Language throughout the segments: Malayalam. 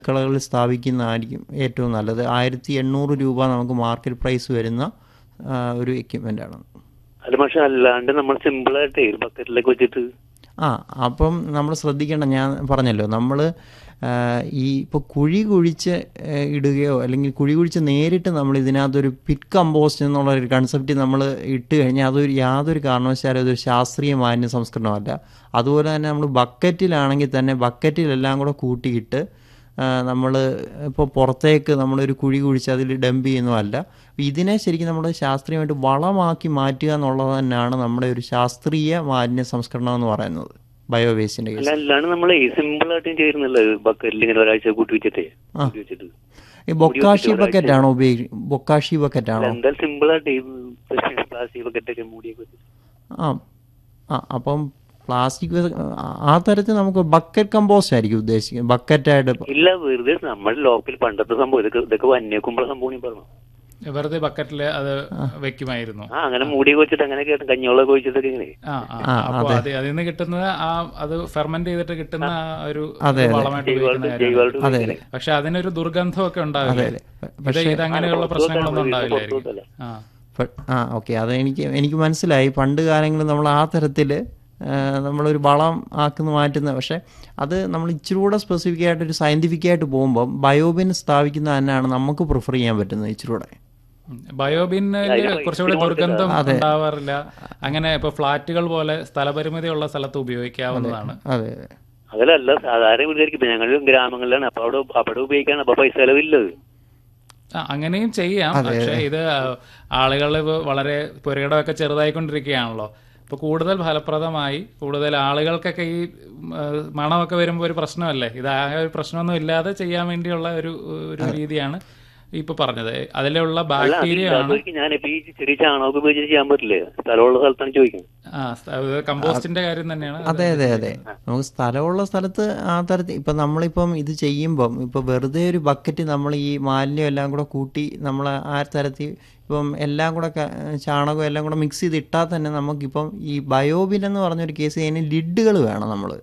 കളകളിൽ സ്ഥാപിക്കുന്നതായിരിക്കും ഏറ്റവും നല്ലത് ആയിരത്തി എണ്ണൂറ് രൂപ നമുക്ക് മാർക്കറ്റ് പ്രൈസ് വരുന്ന ആ, ഒരു എക്യുപ്മെൻ്റ് ആണ് അത് പക്ഷെ അല്ലാണ്ട് നമ്മൾ സിമ്പിൾ ആയിട്ടേ ബക്കറ്റിലേക്ക് വെച്ചിട്ട് ആ അപ്പം നമ്മൾ ശ്രദ്ധിക്കേണ്ട ഞാൻ പറഞ്ഞല്ലോ നമ്മൾ ഈ ഇപ്പോൾ കുഴി കുഴിച്ച് ആ, ഇടുകയോ അല്ലെങ്കിൽ കുഴി കുഴിച്ച് നേരിട്ട് നമ്മൾ ഇതിനകത്തൊരു പിറ്റ് കമ്പോസ്റ്റ് എന്നുള്ള ഒരു കൺസെപ്റ്റ് നമ്മൾ ഇട്ട് കഴിഞ്ഞാൽ അതൊരു യാതൊരു കാരണവശാലും അതൊരു ശാസ്ത്രീയ മാലിന്യ സംസ്കരണമല്ല അതുപോലെ തന്നെ നമ്മൾ ബക്കറ്റിലാണെങ്കിൽ തന്നെ ബക്കറ്റിലെല്ലാം കൂടെ കൂട്ടിയിട്ട് നമ്മൾ ഇപ്പോൾ പുറത്തേക്ക് നമ്മളൊരു കുഴി കുഴിച്ച് അതിൽ ഡംപ് ചെയ്യുന്നതല്ല ഇതിനെ ശരിക്കും നമ്മൾ ശാസ്ത്രീയമായിട്ട് വളമാക്കി മാറ്റുക എന്നുള്ളത് തന്നെയാണ് നമ്മുടെ ഒരു ശാസ്ത്രീയ മാലിന്യ സംസ്കരണം എന്ന് പറയുന്നത് ബയോവേസ്റ്റിൻ്റെ അല്ല കേസ് അല്ലാണ്ട് നമ്മളെ സിമ്പിൾ ആയിട്ടും ചെയ്യുന്നില്ല ബക്കറ്റിൽ ഇങ്ങനെ ഒരാഴ്ച കൂട്ടി വെച്ചിട്ടേ ആ. കൂട്ടി വെച്ചിട്ട് ഈ ബൊക്കാഷി ബക്കറ്റാണോ ഉപയോഗി ബൊക്കാഷി ബക്കറ്റാണോ എന്തായാലും സിമ്പിൾ ആയിട്ട് ഈ പ്ലാസ്റ്റിക് ബക്കറ്റൊക്കെ മൂടിയൊക്കെ വെച്ചിട്ട് ആ ആ അപ്പം പ്ലാസ്റ്റിക് ആ തരത്തിൽ നമുക്ക് ബക്കറ്റ് കമ്പോസ്റ്റ് ആയിരിക്കും ഉദ്ദേശിക്കുന്നത് ബക്കറ്റായിട്ട് ഇല്ല വെറുതെ നമ്മുടെ ലോക്കൽ പണ്ടത്തെ സംഭവം ഇതൊക്കെ ഇതൊക്കെ വന്യക്കുമ്പോൾ സംഭവം നീ പറഞ്ഞു വെറുതെ ബക്കറ്റിൽ അത് വെക്കുമായിരുന്നു ആ അങ്ങനെ മൂടിയൊക്കെ വെച്ചിട്ട് അങ്ങനെ കേട്ടു കഞ്ഞോളൊക്കെ ഒഴിച്ചിട്ടൊക്കെ ഇങ്ങനെ ആ ആ അപ്പൊ അത് അതിൽ നിന്ന് കിട്ടുന്നത് ആ അത് ഫെർമെന്റ് ചെയ്തിട്ട് കിട്ടുന്ന ആ ഒരു അതെ, അതെ. വളമായിട്ട് ഉപയോഗിക്കുന്ന കാര്യമാണ് ജൈവമായിട്ട് അതെ അതെ പക്ഷെ അതിനൊരു ദുർഗന്ധമൊക്കെ ഉണ്ടാവില്ല അതെ. ഇത് ഇത് അങ്ങനെയുള്ള പ്രശ്നങ്ങളൊന്നും ഉണ്ടാവില്ലായിരിക്കും പുറത്തുവിട്ടല്ല. ആ പ- ആ ഓക്കെ അത് എനിക്ക് എനിക്ക് മനസ്സിലായി പണ്ട് കാലങ്ങളിൽ നമ്മൾ ആ തരത്തിൽ നമ്മളൊരു വളം ആക്കുന്ന മാറ്റുന്ന പക്ഷേ അത് നമ്മൾ ഇച്ചിരി കൂടെ സ്പെസിഫിക് ആയിട്ട് ഒരു സയൻറ്റിഫിക് ആയിട്ട് പോകുമ്പം ബയോബിൻ സ്ഥാപിക്കുന്ന തന്നെയാണ് നമുക്ക് പ്രിഫർ ചെയ്യാൻ പറ്റുന്നത് ഇച്ചിരി കൂടെ ബയോബിന്നിൽ കുറച്ചുകൂടി ദുർഗന്ധം ഉണ്ടാവാറില്ല അങ്ങനെ ഇപ്പൊ ഫ്ലാറ്റുകൾ പോലെ സ്ഥലപരിമിതിയുള്ള സ്ഥലത്ത് ഉപയോഗിക്കാവുന്നതാണ് അതെ അതെ അതിലല്ല സാധാരണ വീട്ടുകാർക്ക് ഞങ്ങൾ ഗ്രാമങ്ങളിലാണ് അപ്പൊ അവിടെ അവിടെ ഉപയോഗിക്കാണ് അപ്പൊ പൈസ ചെലവില്ലത് ആ, അങ്ങനെയും ചെയ്യാം പക്ഷെ ഇത് ആളുകൾ വളരെ പുരയിടമൊക്കെ ചെറുതായിക്കൊണ്ടിരിക്കുകയാണല്ലോ ഇപ്പൊ കൂടുതൽ ഫലപ്രദമായി കൂടുതൽ ആളുകൾക്കൊക്കെ ഈ ഉം, ആ, മണമൊക്കെ വരുമ്പോൾ ഒരു പ്രശ്നമല്ലേ ഇത് ആ ഒരു പ്രശ്നമൊന്നും ഇല്ലാതെ ചെയ്യാൻ വേണ്ടിയുള്ള ഒരു ഒരു രീതിയാണ് ഇപ്പൊ പറഞ്ഞത് അതിലുള്ള ബാക്ടീരിയ ആണ് അതൊക്കെ ഞാനിപ്പോ ഈ ചെറിയ ചാണകമൊക്കെ ഉപയോഗിച്ച് ചെയ്യാൻ പറ്റില്ലേ സ്ഥലമുള്ള സ്ഥലത്താണ് ചോദിക്കുന്നത് ആ സ്ഥ- ഇത് കമ്പോസ്റ്റിന്റെ കാര്യം തന്നെയാണ് അതെ അതെ അതെ നമുക്ക് സ്ഥലമുള്ള സ്ഥലത്ത് ആ തരത്തിൽ ഇപ്പം നമ്മളിപ്പം ഇത് ചെയ്യുമ്പം ഇപ്പം വെറുതെ ഒരു ബക്കറ്റ് നമ്മൾ ഈ മാലിന്യം എല്ലാം കൂടെ കൂട്ടി നമ്മൾ ആ തരത്തിൽ ഇപ്പം എല്ലാം കൂടെ ക- ചാണകവും എല്ലാം കൂടെ മിക്സ് ചെയ്ത് ഇട്ടാൽ തന്നെ നമുക്കിപ്പം ഈ ബയോബിൻ എന്ന് പറഞ്ഞൊരു കേസ് അതിന് ലിഡുകൾ വേണം നമ്മൾ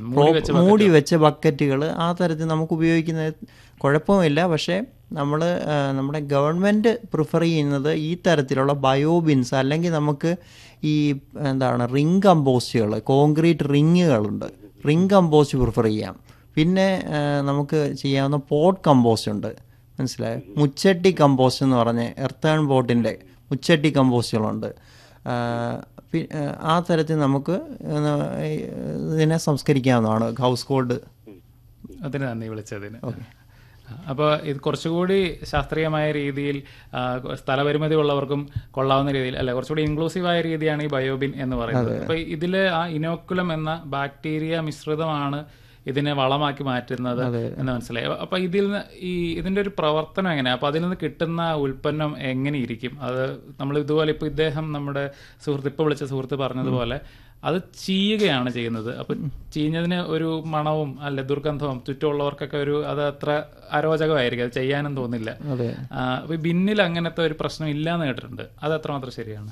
മൂടി വെച്ച ബക്കറ്റുകൾ ആ തരത്തിൽ നമുക്ക് ഉപയോഗിക്കുന്നത് കുഴപ്പമില്ല പക്ഷേ നമ്മൾ നമ്മുടെ ഗവൺമെൻറ് പ്രിഫർ ചെയ്യുന്നത് ഈ തരത്തിലുള്ള ബയോബിൻസ് അല്ലെങ്കിൽ നമുക്ക് ഈ എന്താണ് റിംഗ് കമ്പോസ്റ്റുകൾ കോൺക്രീറ്റ് റിങ്ങുകളുണ്ട് റിംഗ് കമ്പോസ്റ്റ് പ്രിഫർ ചെയ്യാം പിന്നെ ആ, നമുക്ക് ചെയ്യാവുന്ന പോട്ട് കമ്പോസ്റ്റ് ഉണ്ട് മനസ്സിലായോ മുച്ചട്ടി കമ്പോസ്റ്റ് എന്ന് പറഞ്ഞ് എർത്തേൺ പോട്ടിൻ്റെ മുച്ചട്ടി കമ്പോസ്റ്റുകളുണ്ട് ആ, പി- ആ, ആ തരത്തിൽ നമുക്ക് ആ, ഇതിനെ സംസ്കരിക്കാവുന്നതാണ് ഹൗസ് ഹോൾഡ് അതിന് നന്ദി വിളിച്ചതിന് അപ്പോൾ ഇത് കുറച്ചുകൂടി ശാസ്ത്രീയമായ രീതിയിൽ ആ, സ്ഥലപരിമിതി ഉള്ളവർക്കും കൊള്ളാവുന്ന രീതിയിൽ അല്ല കുറച്ചുകൂടി ഇൻക്ലൂസീവായ രീതിയാണ് ഈ ബയോബിൻ എന്ന് പറയുന്നത് അപ്പോൾ ഇതിൽ ആ ഇനോക്കുലം എന്ന ബാക്ടീരിയ മിശ്രിതമാണ് ഇതിനെ വളമാക്കി മാറ്റുന്നത് എന്ന് മനസ്സിലായി അപ്പൊ ഇതിൽ നിന്ന് ഈ ഇതിന്റെ ഒരു പ്രവർത്തനം എങ്ങനെയാ അപ്പൊ അതിൽ നിന്ന് കിട്ടുന്ന ഉൽപ്പന്നം എങ്ങനെ ഇരിക്കും അത് നമ്മൾ ഇതുപോലെ ഇപ്പൊ ഇദ്ദേഹം നമ്മുടെ സുഹൃത്ത് ഇപ്പൊ വിളിച്ച സുഹൃത്ത് പറഞ്ഞതുപോലെ അത് ചീയുകയാണ് ചെയ്യുന്നത് അപ്പൊ ചീഞ്ഞതിന് ഒരു മണവും അല്ലെ ദുർഗന്ധവും ചുറ്റുമുള്ളവർക്കൊക്കെ ഒരു അത് അത്ര അരോചകമായിരിക്കും അത് ചെയ്യാനും തോന്നില്ല അതെ ആ, അപ്പൊ ഈ ബിന്നിൽ അങ്ങനത്തെ ഒരു പ്രശ്നം ഇല്ലാന്ന് കേട്ടിട്ടുണ്ട് അത് എത്രമാത്രം ശരിയാണ്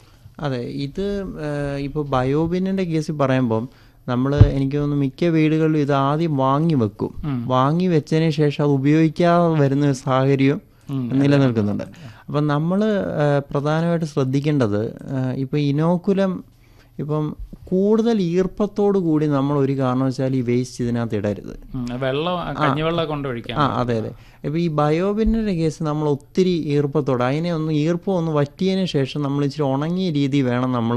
അതെ ഇത് ഇപ്പോൾ ബയോബിന്നിൻ്റെ കേസിൽ പറയുമ്പം നമ്മൾ എനിക്ക് തോന്നുന്നു മിക്ക വീടുകളിലും ഇത് ആദ്യം വാങ്ങി വെക്കും വാങ്ങി വെച്ചതിന് ശേഷം അത് ഉപയോഗിക്കാതെ വരുന്ന ഒരു സാഹചര്യം നിലനിൽക്കുന്നുണ്ട് അപ്പം നമ്മൾ പ്രധാനമായിട്ട് ശ്രദ്ധിക്കേണ്ടത് ഇപ്പോൾ ഇനോക്കുലം ഇപ്പം കൂടുതൽ ഈർപ്പത്തോടു കൂടി നമ്മൾ ഒരു കാരണവശാലും ഈ വേസ്റ്റ് ഇതിനകത്ത് ഇടരുത് ഉം, വെള്ളം കഞ്ഞിവെള്ളം കൊണ്ടൊഴിക്കാം ആ അതെ അതെ ഇപ്പോൾ ഈ ബയോബിന്നിൻ്റെ കേസ് നമ്മൾ ഒത്തിരി ഈർപ്പത്തോടെ അതിനെ ഒന്ന് ഈർപ്പം ഒന്ന് വറ്റിയതിന് ശേഷം നമ്മൾ ഇച്ചിരി ഉണങ്ങിയ രീതി വേണം നമ്മൾ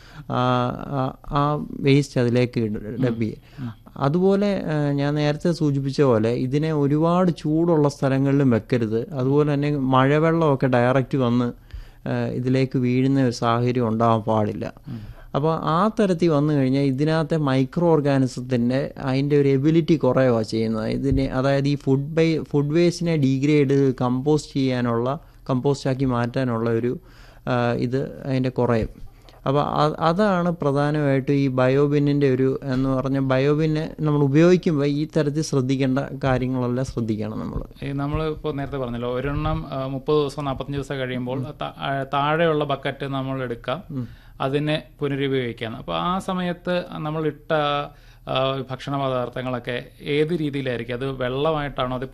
ആ വേസ്റ്റ് അതിലേക്ക് ഡബ് ചെയ്യുക അതുപോലെ ആ, ഞാൻ നേരത്തെ സൂചിപ്പിച്ച പോലെ ഇതിനെ ഒരുപാട് ചൂടുള്ള സ്ഥലങ്ങളിലും വെക്കരുത് അതുപോലെ തന്നെ മഴവെള്ളമൊക്കെ ഡയറക്റ്റ് വന്ന് ആ, ഇതിലേക്ക് വീഴുന്ന ഒരു സാഹചര്യം ഉണ്ടാകാൻ പാടില്ല അപ്പോൾ ആ തരത്തിൽ വന്നു കഴിഞ്ഞാൽ ഇതിനകത്തെ മൈക്രോ ഓർഗാനിസത്തിൻ്റെ അതിൻ്റെ ഒരു എബിലിറ്റി കുറയുക ചെയ്യുന്നത് ഇതിനെ അതായത് ഈ ഫുഡ് ബൈ ഫുഡ് വേസ്റ്റിനെ ഡീഗ്രേഡ് കമ്പോസ്റ്റ് ചെയ്യാനുള്ള കമ്പോസ്റ്റാക്കി മാറ്റാനുള്ള ഒരു ആ, ഇത് അതിൻ്റെ കുറയും അപ്പോൾ അതാണ് പ്രധാനമായിട്ടും ഈ ബയോബിന്നിൻ്റെ ഒരു എന്ന് പറഞ്ഞ ബയോബിന്നെ നമ്മൾ ഉപയോഗിക്കുമ്പോൾ ഈ തരത്തിൽ ശ്രദ്ധിക്കേണ്ട കാര്യങ്ങളെല്ലാം ശ്രദ്ധിക്കണം നമ്മൾ ഈ നമ്മൾ ഇപ്പോൾ നേരത്തെ പറഞ്ഞല്ലോ ഒരെണ്ണം ആ, മുപ്പത് ദിവസം നാൽപ്പത്തഞ്ച് ദിവസം കഴിയുമ്പോൾ ത- ആ, താഴെയുള്ള ബക്കറ്റ് നമ്മൾ എടുക്കാം അതിനെ പുനരുപയോഗിക്കാം അപ്പോൾ ആ സമയത്ത് നമ്മൾ ഇട്ട ഭക്ഷണ പദാർത്ഥങ്ങളൊക്കെ ഏത് രീതിയിലായിരിക്കും അത് വെള്ളമായിട്ടാണോ അത്